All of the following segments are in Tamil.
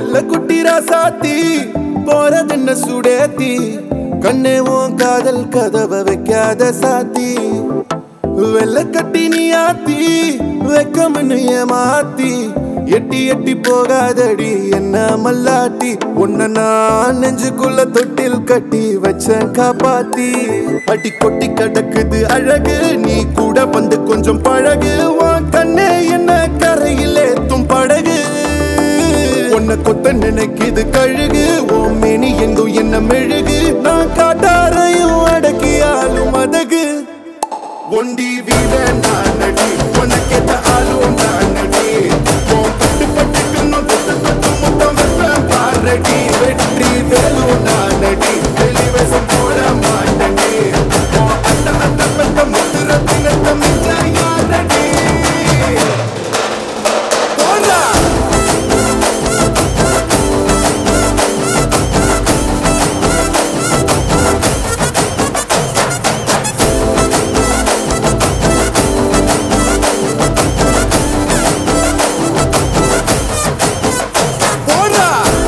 வெள்ள குட்டி ராசாத்தி போறதென்ன சுடேத்தி கண்ணே உன் காதல் கதவை வைக்காத சாத்தி வெள்ள கட்டி நீ ஆத்தி வெக்கம்னு ஏமாத்தி எட்டி எட்டி போகாதடி என்ன மல்லாட்டி உன்ன நான் நெஞ்சுக்குள்ள தொட்டில் கட்டி வச்ச காப்பாத்தி அடி கொட்டி கிடக்குது அழகு நீ கூட வந்து கொஞ்சம் பழகு உன் கண்ணே என்ன கரையில் ஏத்தும் படகு உன்னை கொத்த நினைக்குது கழுகு ஓ மேனி எங்கும் என்ன மெழுகு நான் காட்டாரையும் அடக்கி ஆளும் அதகு ஒண்டி வீர நானடி உனக்கேத்த ஆளும் நானடி உன் பட்டு பட்டுக்கணும் தொட்டு தொட்டு முத்தம் வைப்பேன் பாரடி வெற்றி வேலும் நானடி வெளிவசம் போட மாட்டடி உன் அத்த அத்த பத்த முத்துரத்தினத்த மிச்ச யாரடி போடா போடா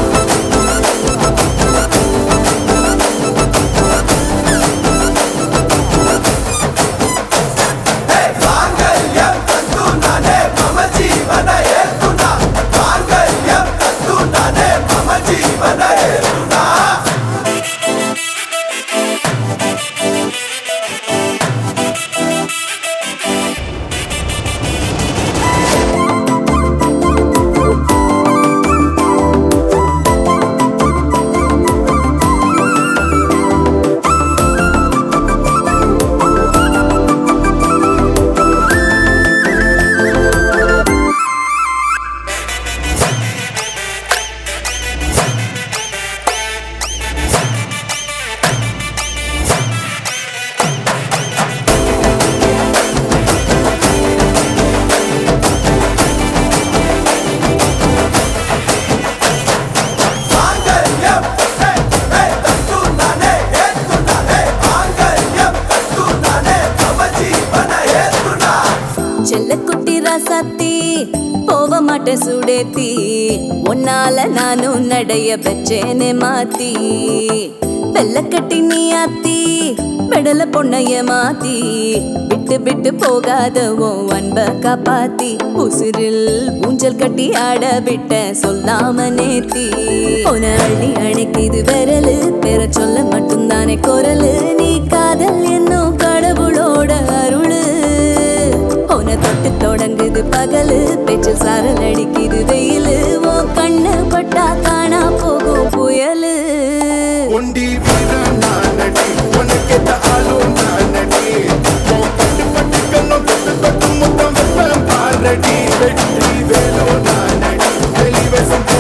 செல்லக்குட்டி ராசாத்தி போக மாட்டேன் சுடேத்தி உன்னால நானும் நடைய பெச்சேனே மாத்தி வெள்ளக்கட்டி நீ ஆத்தி பெடல பொண்ணைய மாத்தி விட்டு விட்டு போகாத உன் அன்ப காப்பாத்தி உசிரில் ஊஞ்சல் கட்டி ஆட விட்ட சொல்லாம நேத்தி உன அள்ளி அணைக்குது விரலு பெற சொல்ல மட்டும்தானே குரலு நீ காதல் என்னும் கடவுளோட அருளு உன தொட்டு தொடங்குது பகலு பேச்சு சாரல் அடிக்குது வெயிலு ஓ கண்ணு பட்டா காணா போகும் புயலு ஒண்டி வீர நானடி உனக்கேத்த ஆளும் நானடி உன் பட்டு பட்டுக்கணும் தொட்டு தொட்டு முத்தம் வைப்பேன் பாரடி வெற்றி வேலோ நானடி வெளிவசம்